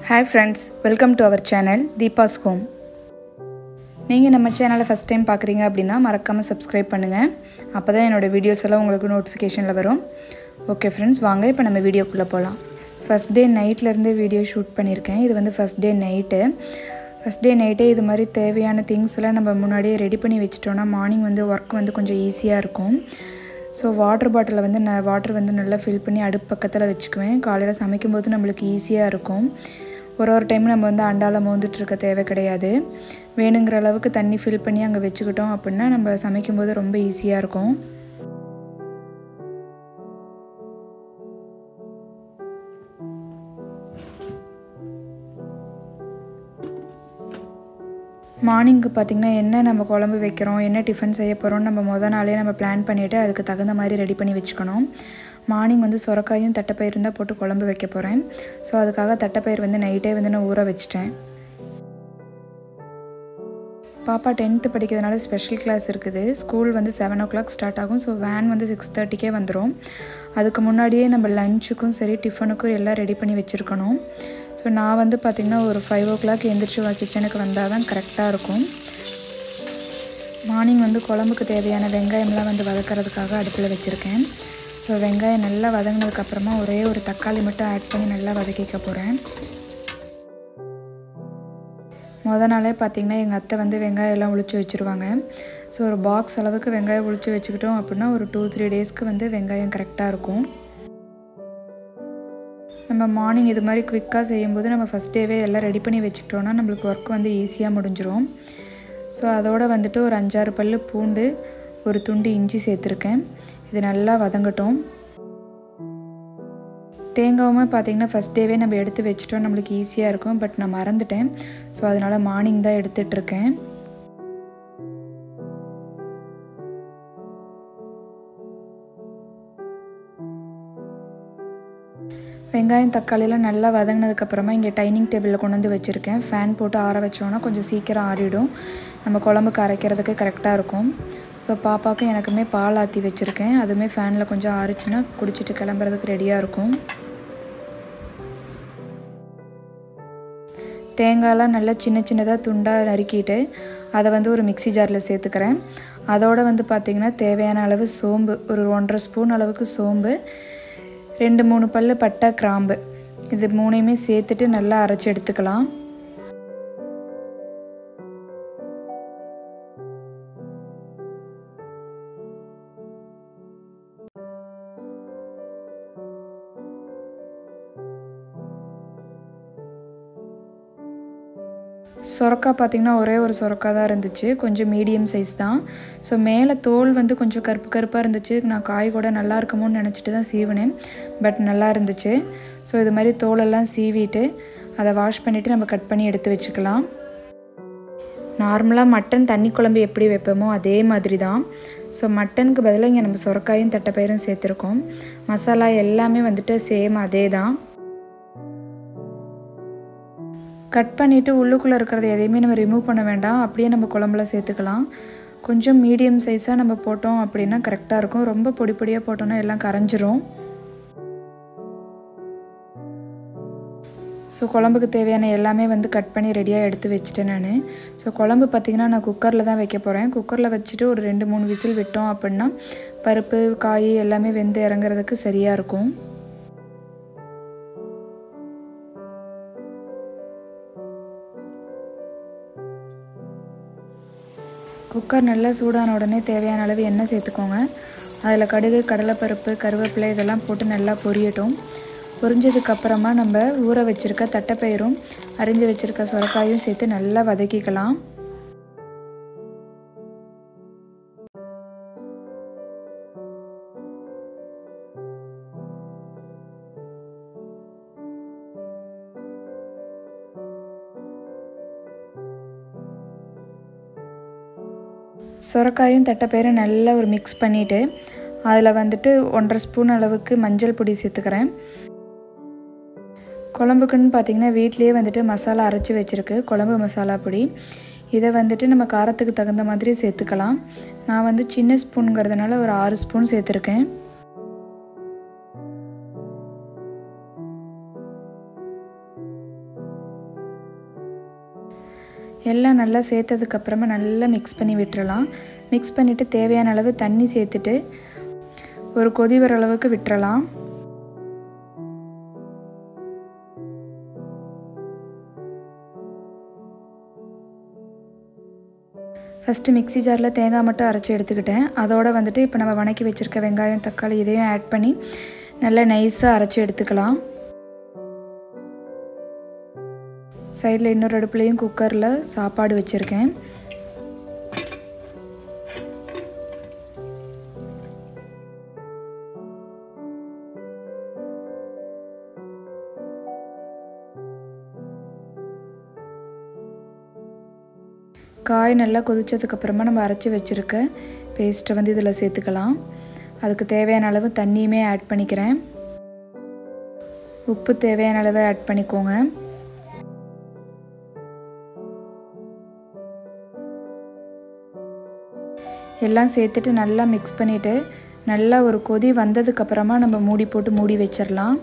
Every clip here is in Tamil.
hi friends welcome to our channel Deepa's home நீங்கள் நம்ம சேனலை ஃபஸ்ட் டைம் பார்க்குறீங்க அப்படின்னா மறக்காமல் சப்ஸ்கிரைப் பண்ணுங்கள் அப்போ தான் என்னோடய வீடியோஸ் எல்லாம் உங்களுக்கு நோட்டிஃபிகேஷனில் வரும் ஓகே ஃப்ரெண்ட்ஸ் வாங்க இப்போ நம்ம வீடியோக்குள்ளே போகலாம் ஃபஸ்ட் டே நைட்லேருந்து வீடியோ ஷூட் பண்ணியிருக்கேன் இது வந்து first day night first day நைட்டே இது மாதிரி தேவையான திங்ஸ் எல்லாம் நம்ம முன்னாடியே ரெடி பண்ணி வச்சிட்டோன்னா மார்னிங் வந்து ஒர்க் வந்து கொஞ்சம் ஈஸியாக இருக்கும் ஸோ வாட்டர் பாட்டிலில் வந்து நான் வாட்டர் வந்து நல்லா ஃபில் பண்ணி அடுப்பு பக்கத்தில் வச்சுக்குவேன் காலையில் சமைக்கும்போது நம்மளுக்கு ஈஸியாக இருக்கும் ஒரு ஒரு டைம் நம்ம வந்து அண்டாவில் மோந்துட்டு இருக்க தேவை கிடையாது வேணுங்கிற அளவுக்கு தண்ணி ஃபில் பண்ணி அங்கே வச்சுக்கிட்டோம் அப்படின்னா நம்ம சமைக்கும்போது ரொம்ப ஈஸியாக இருக்கும் மார்னிங்க்கு பார்த்திங்கன்னா என்ன நம்ம குழம்பு வைக்கிறோம் என்ன டிஃபன் செய்ய போகிறோம் நம்ம முத நாளே நம்ம பிளான் பண்ணிவிட்டு அதுக்கு தகுந்த மாதிரி ரெடி பண்ணி வச்சுக்கணும் மார்னிங் வந்து சுரக்காயும் தட்டைப்பயிரும் தான் போட்டு குழம்பு வைக்க போகிறேன் ஸோ அதுக்காக தட்டைப்பயிர் வந்து நைட்டே வந்து நான் ஊற வச்சிட்டேன் பாப்பா டென்த்து படிக்கிறதுனால ஸ்பெஷல் கிளாஸ் இருக்குது ஸ்கூல் வந்து செவன் ஓ கிளாக் ஸ்டார்ட் ஆகும் ஸோ வேன் வந்து சிக்ஸ் தேர்ட்டிக்கே வந்துடும் அதுக்கு முன்னாடியே நம்ம லஞ்சுக்கும் சரி டிஃபனுக்கும் எல்லாம் ரெடி பண்ணி வச்சுருக்கணும் ஸோ நான் வந்து பார்த்திங்கன்னா ஒரு ஃபைவ் ஓ கிளாக் எந்திரிச்சு கிச்சனுக்கு வந்தால் தான் கரெக்டாக இருக்கும் மார்னிங் வந்து குழம்புக்கு தேவையான வெங்காயம்லாம் வந்து வதக்கிறதுக்காக அடுப்பில் வச்சுருக்கேன் ஸோ வெங்காயம் நல்லா வதங்கினதுக்கப்புறமா ஒரே ஒரு தக்காளி மட்டும் ஆட் பண்ணி நல்லா வதக்கிக்க போகிறேன் முத நாளே பார்த்திங்கன்னா எங்கள் அத்தை வந்து வெங்காயம் எல்லாம் உளிச்சு வச்சுருவாங்க ஸோ ஒரு பாக்ஸ் அளவுக்கு வெங்காயம் உளிச்சு வச்சுக்கிட்டோம் அப்படின்னா ஒரு டூ த்ரீ டேஸ்க்கு வந்து வெங்காயம் கரெக்டாக இருக்கும் நம்ம மார்னிங் இது மாதிரி குவிக்காக செய்யும்போது நம்ம ஃபஸ்ட் டேவே எல்லாம் ரெடி பண்ணி வச்சுக்கிட்டோன்னா நம்மளுக்கு ஒர்க் வந்து ஈஸியாக முடிஞ்சிரும் ஸோ அதோடு வந்துட்டு ஒரு அஞ்சாறு பல் பூண்டு ஒரு துண்டு இஞ்சி சேர்த்துருக்கேன் இது நல்லா வதங்கட்டும் தேங்காவுமே பார்த்திங்கன்னா ஃபஸ்ட் டேவே நம்ம எடுத்து வச்சிட்டோம் நம்மளுக்கு ஈஸியாக இருக்கும் பட் நான் மறந்துட்டேன் ஸோ அதனால் மார்னிங் தான் எடுத்துகிட்ருக்கேன் வெங்காயம் தக்காளியெலாம் நல்லா வதங்கினதுக்கப்புறமா இங்கே டைனிங் டேபிளில் கொண்டு வந்து வச்சுருக்கேன் ஃபேன் போட்டு ஆற வச்சோன்னா கொஞ்சம் சீக்கிரம் ஆறிடும் நம்ம குழம்புக்கு அரைக்கிறதுக்கு கரெக்டாக இருக்கும் ஸோ பாப்பாவுக்கும் எனக்குமே பால் ஆற்றி வச்சுருக்கேன் அதுவுமே ஃபேனில் கொஞ்சம் ஆறிச்சுன்னா குடிச்சிட்டு கிளம்புறதுக்கு ரெடியாக இருக்கும் தேங்காயெலாம் நல்லா சின்ன சின்னதாக துண்டாக நறுக்கிட்டு அதை வந்து ஒரு மிக்சி ஜாரில் சேர்த்துக்கிறேன் அதோடு வந்து பார்த்திங்கன்னா தேவையான அளவு சோம்பு ஒரு ஒன்றரை ஸ்பூன் அளவுக்கு சோம்பு ரெண்டு மூணு பல் பட்டை கிராம்பு இது மூணையுமே சேர்த்துட்டு நல்லா அரைச்சி எடுத்துக்கலாம் சொரக்காய் பார்த்திங்கன்னா ஒரே ஒரு சொரக்காய் தான் இருந்துச்சு கொஞ்சம் மீடியம் சைஸ் தான் ஸோ மேலே தோல் வந்து கொஞ்சம் கருப்பு கருப்பாக இருந்துச்சு நான் காய் கூட நல்லா இருக்குமோன்னு நினச்சிட்டு தான் சீவினேன் பட் நல்லா இருந்துச்சு ஸோ இது மாதிரி தோலெல்லாம் சீவிட்டு அதை வாஷ் பண்ணிவிட்டு நம்ம கட் பண்ணி எடுத்து வச்சுக்கலாம் நார்மலாக மட்டன் தண்ணி குழம்பு எப்படி வைப்போமோ அதே மாதிரி தான் ஸோ மட்டனுக்கு பதிலாக இங்கே நம்ம சொரக்காயும் தட்டைப்பயிரும் சேர்த்துருக்கோம் மசாலா எல்லாமே வந்துட்டு சேம் அதே தான் கட் பண்ணிவிட்டு உள்ளுக்குள்ளே இருக்கிறத எதையுமே நம்ம ரிமூவ் பண்ண வேண்டாம் அப்படியே நம்ம குழம்புல சேர்த்துக்கலாம் கொஞ்சம் மீடியம் சைஸாக நம்ம போட்டோம் அப்படின்னா கரெக்டாக இருக்கும் ரொம்ப பொடி பொடியாக போட்டோன்னா எல்லாம் கரைஞ்சிரும் ஸோ குழம்புக்கு தேவையான எல்லாமே வந்து கட் பண்ணி ரெடியாக எடுத்து வச்சுட்டேன் நான் ஸோ குழம்பு பார்த்திங்கன்னா நான் குக்கரில் தான் வைக்க போகிறேன் குக்கரில் வச்சுட்டு ஒரு ரெண்டு மூணு விசில் விட்டோம் அப்படின்னா பருப்பு காய் எல்லாமே வெந்து இறங்குறதுக்கு சரியாக இருக்கும் குக்கர் நல்லா சூடான உடனே தேவையான அளவு எண்ணெய் சேர்த்துக்கோங்க அதில் கடுகு கடலைப்பருப்பு கருவேப்பிலை இதெல்லாம் போட்டு நல்லா பொரியட்டும் பொரிஞ்சதுக்கப்புறமா நம்ம ஊற வச்சுருக்க தட்டைப்பயிரும் அரிஞ்சு வச்சுருக்க சுரக்காயும் சேர்த்து நல்லா வதக்கிக்கலாம் சுரக்காயும் தட்டைப்பயிரும் நல்லா ஒரு மிக்ஸ் பண்ணிவிட்டு அதில் வந்துட்டு ஒன்றரை ஸ்பூன் அளவுக்கு மஞ்சள் பொடி சேர்த்துக்கிறேன் குழம்புக்குன்னு பார்த்திங்கன்னா வீட்லேயே வந்துட்டு மசாலா அரைச்சி வச்சுருக்கு குழம்பு மசாலா பொடி இதை வந்துட்டு நம்ம காரத்துக்கு தகுந்த மாதிரி சேர்த்துக்கலாம் நான் வந்து சின்ன ஸ்பூனுங்கிறதுனால ஒரு ஆறு ஸ்பூன் சேர்த்துருக்கேன் எல்லாம் நல்லா சேர்த்ததுக்கப்புறமா நல்லா மிக்ஸ் பண்ணி விட்டுறலாம் மிக்ஸ் பண்ணிவிட்டு தேவையான அளவு தண்ணி சேர்த்துட்டு ஒரு கொதி வர அளவுக்கு விட்டுறலாம் ஃபஸ்ட்டு மிக்ஸி ஜாரில் தேங்காய் மட்டும் அரைச்சி எடுத்துக்கிட்டேன் அதோடு வந்துட்டு இப்போ நம்ம வணக்கி வச்சுருக்க வெங்காயம் தக்காளி இதையும் ஆட் பண்ணி நல்லா நைஸாக அரைச்சி எடுத்துக்கலாம் சைடில் இன்னொரு அடுப்புலையும் குக்கரில் சாப்பாடு வச்சுருக்கேன் காய் நல்லா கொதிச்சதுக்கப்புறமா நம்ம அரைச்சி வச்சுருக்க பேஸ்ட்டை வந்து இதில் சேர்த்துக்கலாம் அதுக்கு தேவையான அளவு தண்ணியுமே ஆட் பண்ணிக்கிறேன் உப்பு தேவையான அளவு ஆட் பண்ணிக்கோங்க எல்லாம் சேர்த்துட்டு நல்லா மிக்ஸ் பண்ணிவிட்டு நல்லா ஒரு கொதி வந்ததுக்கப்புறமா நம்ம மூடி போட்டு மூடி வச்சிடலாம்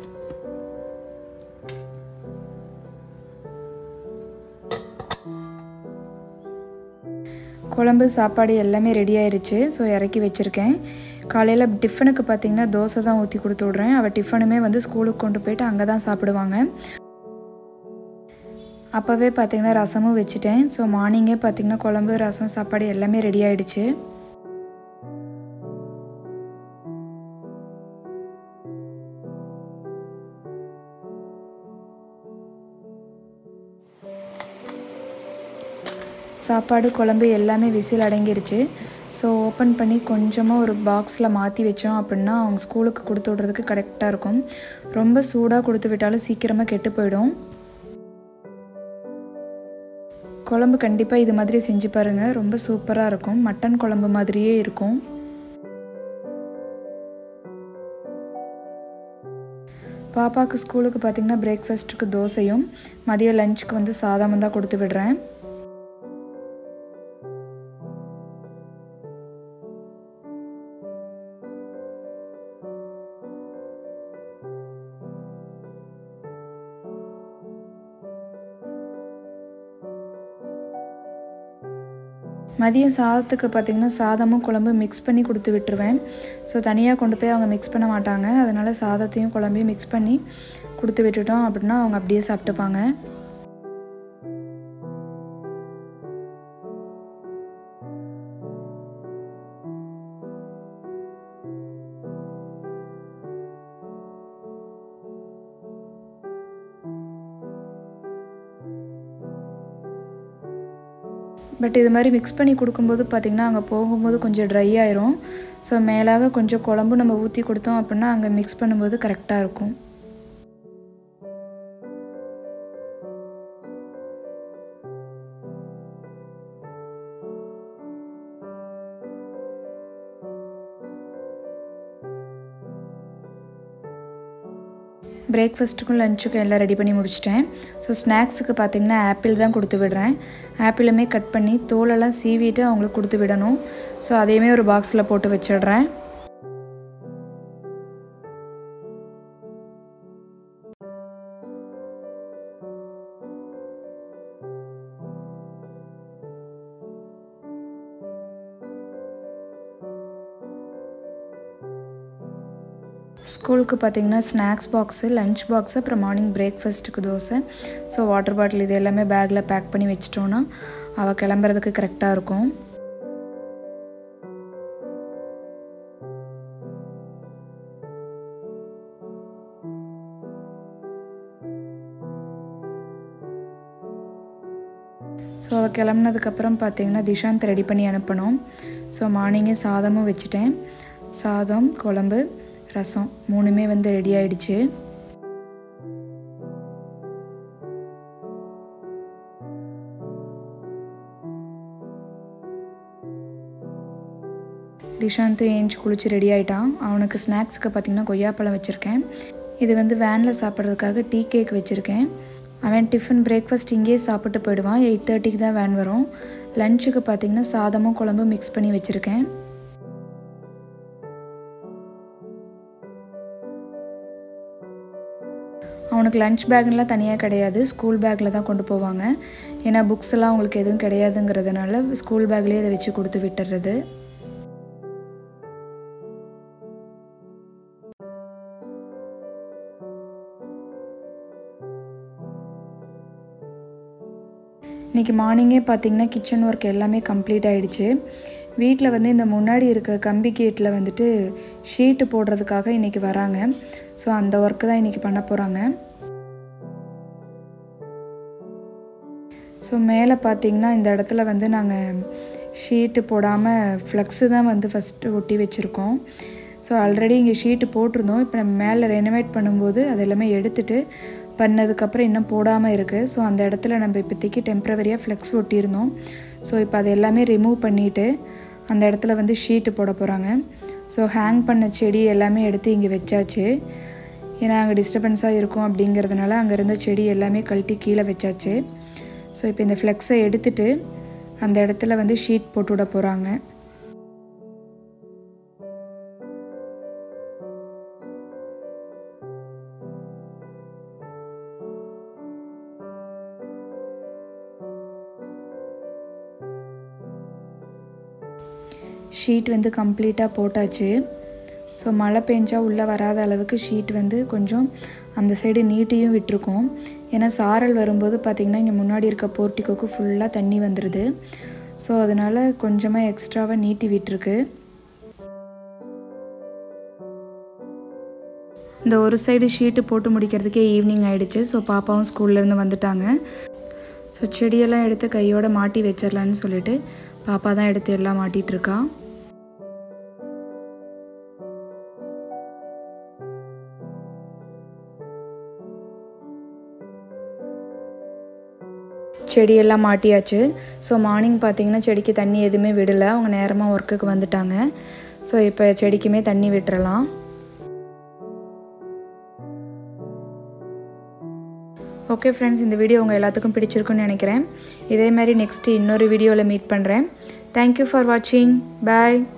குழம்பு சாப்பாடு எல்லாமே ரெடி ஆயிருச்சு ஸோ இறக்கி வச்சுருக்கேன் காலையில் டிஃபனுக்கு பார்த்திங்கன்னா தோசை தான் ஊற்றி கொடுத்து விட்றேன் அவள் டிஃபனுமே வந்து ஸ்கூலுக்கு கொண்டு போயிட்டு அங்கே தான் சாப்பிடுவாங்க அப்போவே பார்த்திங்கன்னா ரசமும் வச்சுட்டேன் ஸோ மார்னிங்கே பார்த்திங்கன்னா குழம்பு ரசம் சாப்பாடு எல்லாமே ரெடி ஆயிடுச்சு சாப்பாடு குழம்பு எல்லாமே விசில் அடங்கிருச்சு ஸோ ஓப்பன் பண்ணி கொஞ்சமாக ஒரு பாக்ஸில் மாற்றி வச்சோம் அப்படின்னா அவங்க ஸ்கூலுக்கு கொடுத்து விட்றதுக்கு கரெக்டாக இருக்கும் ரொம்ப சூடாக கொடுத்து விட்டாலும் சீக்கிரமாக கெட்டு போயிடும் குழம்பு கண்டிப்பாக இது மாதிரி செஞ்சு பாருங்கள் ரொம்ப சூப்பராக இருக்கும் மட்டன் குழம்பு மாதிரியே இருக்கும் பாப்பாவுக்கு ஸ்கூலுக்கு பார்த்திங்கன்னா பிரேக்ஃபாஸ்ட்டுக்கு தோசையும் மதியம் லஞ்சுக்கு வந்து சாதமும் தான் கொடுத்து விடுறேன் மதியம் சாதத்துக்கு பார்த்திங்கன்னா சாதமும் குழம்பும் மிக்ஸ் பண்ணி கொடுத்து விட்டுருவேன் ஸோ தனியாக கொண்டு போய் அவங்க மிக்ஸ் பண்ண மாட்டாங்க அதனால் சாதத்தையும் குழம்பையும் மிக்ஸ் பண்ணி கொடுத்து விட்டுட்டோம் அப்படின்னா அவங்க அப்படியே சாப்பிட்டுப்பாங்க பட் இது மாதிரி மிக்ஸ் பண்ணி கொடுக்கும்போது பார்த்திங்கன்னா அங்கே போகும்போது கொஞ்சம் ட்ரை ஆயிரும் ஸோ மேலாக கொஞ்சம் குழம்பு நம்ம ஊற்றி கொடுத்தோம் அப்படின்னா அங்கே மிக்ஸ் பண்ணும்போது கரெக்டாக இருக்கும் பிரேக்ஃபாஸ்ட்டுக்கும் லஞ்சுக்கும் எல்லாம் ரெடி பண்ணி முடிச்சிட்டேன் ஸோ ஸ்நாக்ஸுக்கு பார்த்திங்கன்னா ஆப்பிள் தான் கொடுத்து விடுறேன் ஆப்பிளுமே கட் பண்ணி தோலெல்லாம் சீவிட்டு அவங்களுக்கு கொடுத்து விடணும் ஸோ அதையுமே ஒரு பாக்ஸில் போட்டு வச்சிடுறேன் ஸ்கூலுக்கு பார்த்தீங்கன்னா ஸ்நாக்ஸ் பாக்ஸு லஞ்ச் பாக்ஸு அப்புறம் மார்னிங் பிரேக்ஃபாஸ்ட்டுக்கு தோசை ஸோ வாட்டர் பாட்டில் இது எல்லாமே பேக்கில் பேக் பண்ணி வச்சிட்டோன்னா அவள் கிளம்புறதுக்கு கரெக்டாக இருக்கும் ஸோ அவள் கிளம்புனதுக்கப்புறம் பார்த்தீங்கன்னா திஷாந்த் ரெடி பண்ணி அனுப்பணும் ஸோ மார்னிங்கே சாதமும் வச்சுட்டேன் சாதம் குழம்பு ரசம் மூணுமே வந்து ரெடி ஆயிடுச்சு திஷாந்தும் ஏஞ்சி குளிச்சு ரெடி ஆகிட்டான் அவனுக்கு ஸ்நாக்ஸுக்கு பார்த்திங்கன்னா கொய்யாப்பழம் வச்சுருக்கேன் இது வந்து வேனில் சாப்பிட்றதுக்காக டீ கேக் வச்சுருக்கேன் அவன் டிஃபன் பிரேக்ஃபாஸ்ட் இங்கேயே சாப்பிட்டு போயிடுவான் எயிட் தேர்ட்டிக்கு தான் வேன் வரும் லஞ்சுக்கு பார்த்திங்கன்னா சாதமும் குழம்பும் மிக்ஸ் பண்ணி வச்சுருக்கேன் அவனுக்கு லஞ்ச் பேக்லாம் தனியாக கிடையாது ஸ்கூல் பேக்கில் தான் கொண்டு போவாங்க ஏன்னா புக்ஸ் எல்லாம் அவங்களுக்கு எதுவும் கிடையாதுங்கிறதுனால ஸ்கூல் பேக்லேயே அதை வச்சு கொடுத்து விட்டுறது இன்றைக்கி மார்னிங்கே பார்த்திங்கன்னா கிச்சன் ஒர்க் எல்லாமே கம்ப்ளீட் ஆகிடுச்சு வீட்டில் வந்து இந்த முன்னாடி இருக்க கம்பி கேட்டில் வந்துட்டு ஷீட்டு போடுறதுக்காக இன்றைக்கி வராங்க ஸோ அந்த ஒர்க்கு தான் இன்றைக்கி பண்ண போகிறாங்க ஸோ மேலே பார்த்திங்கன்னா இந்த இடத்துல வந்து நாங்கள் ஷீட்டு போடாமல் ஃப்ளக்ஸு தான் வந்து ஃபஸ்ட்டு ஒட்டி வச்சுருக்கோம் ஸோ ஆல்ரெடி இங்கே ஷீட்டு போட்டிருந்தோம் இப்போ நம்ம மேலே ரெனோவேட் பண்ணும்போது அது எல்லாமே எடுத்துகிட்டு பண்ணதுக்கப்புறம் இன்னும் போடாமல் இருக்குது ஸோ அந்த இடத்துல நம்ம இப்போதைக்கு டெம்ப்ரவரியாக ஃப்ளெக்ஸ் ஒட்டியிருந்தோம் ஸோ இப்போ அது எல்லாமே ரிமூவ் பண்ணிவிட்டு அந்த இடத்துல வந்து ஷீட்டு போட போகிறாங்க ஸோ ஹேங் பண்ண செடி எல்லாமே எடுத்து இங்கே வச்சாச்சு ஏன்னா அங்கே டிஸ்டர்பன்ஸாக இருக்கும் அப்படிங்கிறதுனால அங்கே இருந்த செடி எல்லாமே கழட்டி கீழே வச்சாச்சு ஸோ இப்போ இந்த ஃப்ளெக்ஸை எடுத்துட்டு அந்த இடத்துல வந்து ஷீட் போட்டு விட போகிறாங்க ஷீட் வந்து கம்ப்ளீட்டாக போட்டாச்சு ஸோ மழை பெஞ்சா உள்ளே வராத அளவுக்கு ஷீட் வந்து கொஞ்சம் அந்த சைடு நீட்டியும் விட்டுருக்கோம் ஏன்னா சாரல் வரும்போது பார்த்திங்கன்னா இங்கே முன்னாடி இருக்க போர்ட்டிக்கோக்கு ஃபுல்லாக தண்ணி வந்துடுது ஸோ அதனால் கொஞ்சமாக எக்ஸ்ட்ராவாக நீட்டி விட்டுருக்கு இந்த ஒரு சைடு ஷீட்டு போட்டு முடிக்கிறதுக்கே ஈவினிங் ஆகிடுச்சு ஸோ பாப்பாவும் ஸ்கூல்லேருந்து வந்துட்டாங்க ஸோ செடியெல்லாம் எடுத்து கையோட மாட்டி வச்சிடலான்னு சொல்லிட்டு பாப்பா தான் எடுத்து எல்லாம் மாட்டிகிட்ருக்கா செடியெல்லாம் மாட்டியாச்சு ஸோ மார்னிங் பார்த்தீங்கன்னா செடிக்கு தண்ணி எதுவுமே விடலை அவங்க நேரமாக ஒர்க்குக்கு வந்துட்டாங்க ஸோ இப்போ செடிக்குமே தண்ணி விட்டுறலாம் ஓகே ஃப்ரெண்ட்ஸ் இந்த வீடியோ உங்கள் எல்லாத்துக்கும் பிடிச்சிருக்குன்னு நினைக்கிறேன் இதே மாதிரி நெக்ஸ்ட்டு இன்னொரு வீடியோவில் மீட் பண்ணுறேன் தேங்க்யூ ஃபார் வாட்சிங் பாய்